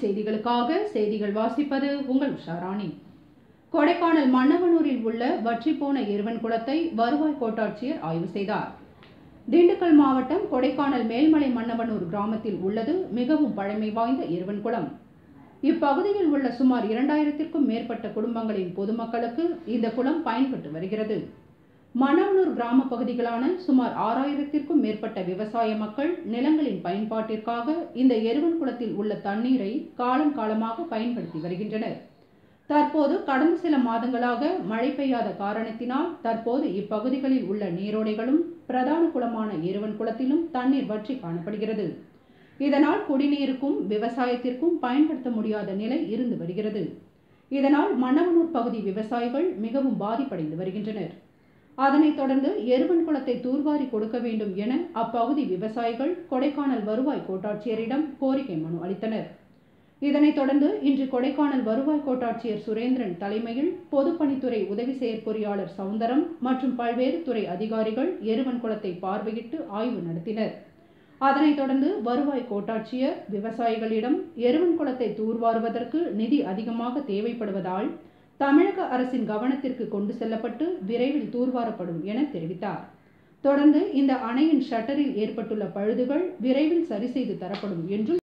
செய்திகளுக்காக செய்திகள் வாசிப்பது உங்கள் உஷாராணி கொடைக்கானல் மன்னவனூரில் உள்ள வற்றிப்போன எருவன் குளத்தை வருவாய் கோட்டாட்சியர் ஆய்வு செய்தார் திண்டுக்கல் மாவட்டம் கொடைக்கானல் மேல்மலை மன்னவனூர் கிராமத்தில் உள்ளது மிகவும் பழமை வாய்ந்த எருவன் குளம் இப்பகுதியில் உள்ள சுமார் இரண்டாயிரத்திற்கும் மேற்பட்ட குடும்பங்களின் பொதுமக்களுக்கு இந்த குளம் பயன்பட்டு வருகிறது மணவனூர் கிராம பகுதிகளான சுமார் ஆறாயிரத்திற்கும் மேற்பட்ட விவசாய மக்கள் நிலங்களின் பயன்பாட்டிற்காக இந்த எருவன் குளத்தில் உள்ள தண்ணீரை காலம் காலமாக பயன்படுத்தி வருகின்றனர் தற்போது கடந்த சில மாதங்களாக மழை பெய்யாத காரணத்தினால் தற்போது இப்பகுதிகளில் உள்ள நீரோடைகளும் பிரதான குளமான எருவன் குளத்திலும் தண்ணீர் வற்றி காணப்படுகிறது இதனால் குடிநீருக்கும் விவசாயத்திற்கும் பயன்படுத்த முடியாத நிலை இருந்து வருகிறது இதனால் மன்னவனூர் பகுதி விவசாயிகள் மிகவும் பாதிப்படைந்து வருகின்றனர் அதனைத் தொடர்ந்து எருவன் குளத்தை தூர்வாரி கொடுக்க வேண்டும் என அப்பகுதி விவசாயிகள் கொடைக்கானல் வருவாய் கோட்டாட்சியரிடம் கோரிக்கை மனு அளித்தனர் இதனைத் தொடர்ந்து இன்று கொடைக்கானல் வருவாய் கோட்டாட்சியர் சுரேந்திரன் தலைமையில் பொதுப்பணித்துறை உதவி செயற்பொறியாளர் சவுந்தரம் மற்றும் பல்வேறு துறை அதிகாரிகள் எருவன் குளத்தை பார்வையிட்டு ஆய்வு நடத்தினர் அதனைத் தொடர்ந்து வருவாய் கோட்டாட்சியர் விவசாயிகளிடம் எருவன் குளத்தை தூர்வாருவதற்கு நிதி அதிகமாக தேவைப்படுவதால் தமிழக அரசின் கவனத்திற்கு கொண்டு செல்லப்பட்டு விரைவில் தூர்வாரப்படும் என தெரிவித்தார் தொடர்ந்து இந்த அணையின் ஷட்டரில் ஏற்பட்டுள்ள பழுதுகள் விரைவில் சரி செய்து தரப்படும் என்றும்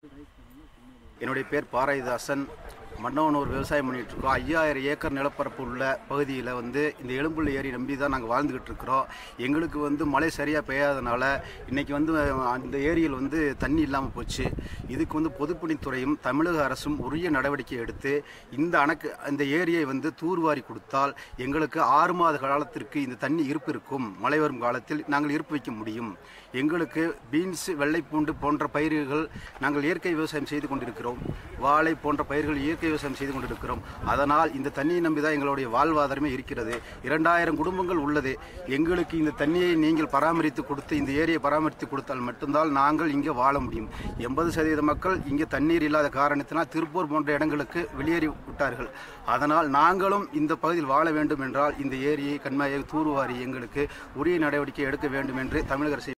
என்னுடைய பேர் பாரதிதாசன் மன்னவனூர் விவசாயம் பண்ணிகிட்டு இருக்கோம் ஐயாயிரம் ஏக்கர் நிலப்பரப்பு உள்ள பகுதியில் வந்து இந்த எலும்புள்ள ஏரி நம்பி தான் நாங்கள் வாழ்ந்துக்கிட்டு இருக்கிறோம் எங்களுக்கு வந்து மழை சரியாக பெய்யாதனால இன்றைக்கி வந்து அந்த ஏரியில் வந்து தண்ணி இல்லாமல் போச்சு இதுக்கு வந்து பொதுப்பணித்துறையும் தமிழக அரசும் உரிய நடவடிக்கை எடுத்து இந்த அணைக்கு அந்த ஏரியை வந்து தூர்வாரி கொடுத்தால் எங்களுக்கு ஆறு மாத காலத்திற்கு இந்த தண்ணி இருப்பு இருக்கும் மழை வரும் காலத்தில் நாங்கள் இருப்பு வைக்க முடியும் எங்களுக்கு பீன்ஸ் வெள்ளைப்பூண்டு போன்ற பயிர்கள் நாங்கள் இயற்கை விவசாயம் செய்து கொண்டிருக்கிறோம் வாழை போன்ற பயிர்கள் இயற்கை விவசாயம் செய்து கொண்டிருக்கிறோம் அதனால் இந்த தண்ணியை நம்பி தான் எங்களுடைய வாழ்வாதாரமே இருக்கிறது இரண்டாயிரம் குடும்பங்கள் உள்ளது எங்களுக்கு இந்த தண்ணியை நீங்கள் பராமரித்து கொடுத்து இந்த ஏரியை பராமரித்து கொடுத்தால் மட்டும்தான் நாங்கள் இங்கே வாழ முடியும் எண்பது சதவீத மக்கள் இங்கே தண்ணீர் இல்லாத காரணத்தினால் திருப்பூர் போன்ற இடங்களுக்கு வெளியேறி விட்டார்கள் அதனால் நாங்களும் இந்த பகுதியில் வாழ வேண்டும் என்றால் இந்த ஏரியை கண்மாயை தூர்வாரி எங்களுக்கு உரிய நடவடிக்கை எடுக்க வேண்டும் என்று தமிழக அரசை